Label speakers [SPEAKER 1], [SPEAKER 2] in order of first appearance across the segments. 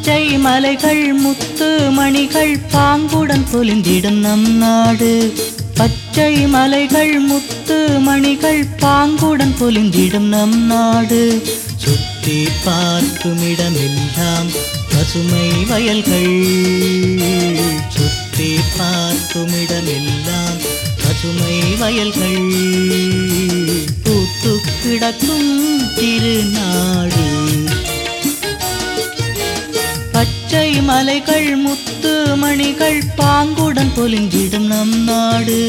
[SPEAKER 1] பச்சை மலைகள் முத்து மணிகள் பாங்குடன் பொலிந்திடும் நம் நாடு பச்சை மலைகள் முத்து மணிகள் பாங்குடன் பொலிந்திடும் நம் நாடு சுத்தி பார்க்கும் இடமெல்லாம் பசுமை வயல்கள் சுத்தி பார்க்கும் இடமெல்லாம் பசுமை வயல்கள் பூத்து கிடக்கும் திருநாடு பச்சை மலைகள் முத்து மணிகள் பாங்குடன் பொலிந்திடும் நம் நாடு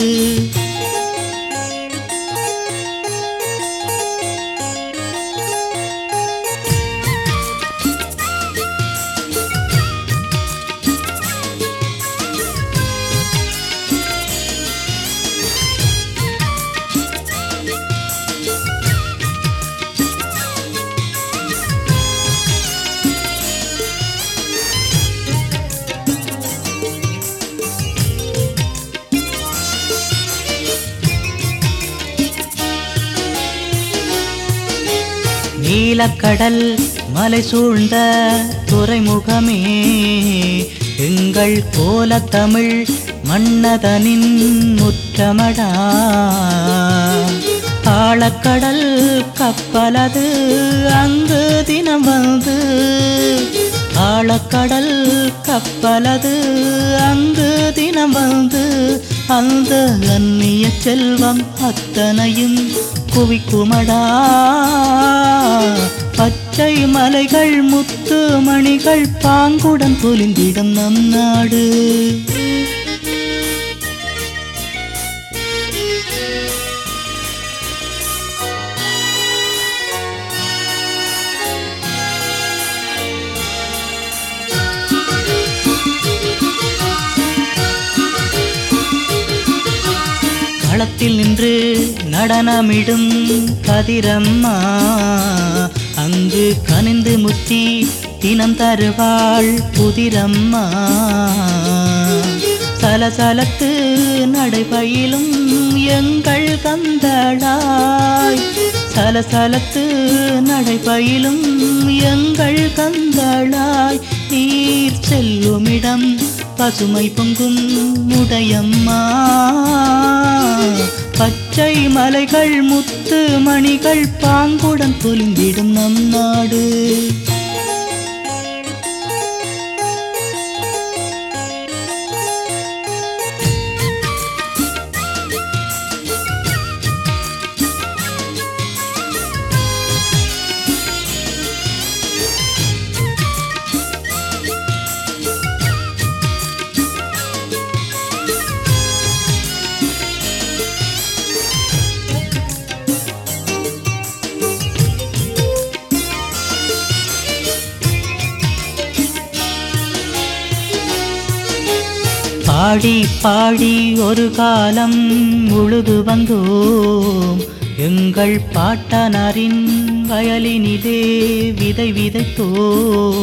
[SPEAKER 1] நீலக்கடல் மலை சூழ்ந்த துறைமுகமே எங்கள் கோல தமிழ் மன்னதனின் முற்றமடா ஆழக்கடல் கப்பலது அங்கு தினம் வந்து ஆழக்கடல் கப்பலது அங்கு தினம் வந்து அந்த அந்நிய செல்வம் அத்தனையும் குவிக்குமடா பச்சை மலைகள் முத்து மணிகள் பாங்குடன் பொலிந்திடும் நம் நாடு களத்தில் நின்று நடனமிடும் கதிரம்மா அங்கு கனிந்து முத்தி தினம் தருவாள் புதிரம்மா சலசலத்து நடைபயிலும் எங்கள் கந்தளாய் சலசலத்து நடைபயிலும் எங்கள் கந்தளாய் நீர் செல்லுமிடம் பசுமை பொங்கும் உடையம்மா பச்சை மலைகள் முத்து மணிகள் பாங்குடன் பொலிந்திடும் நம் நாடு பாடி பாடி ஒரு காலம் உழுது வந்தோம் எங்கள் பாட்டனாரின் வயலினிலே விதை விதைத்தோம்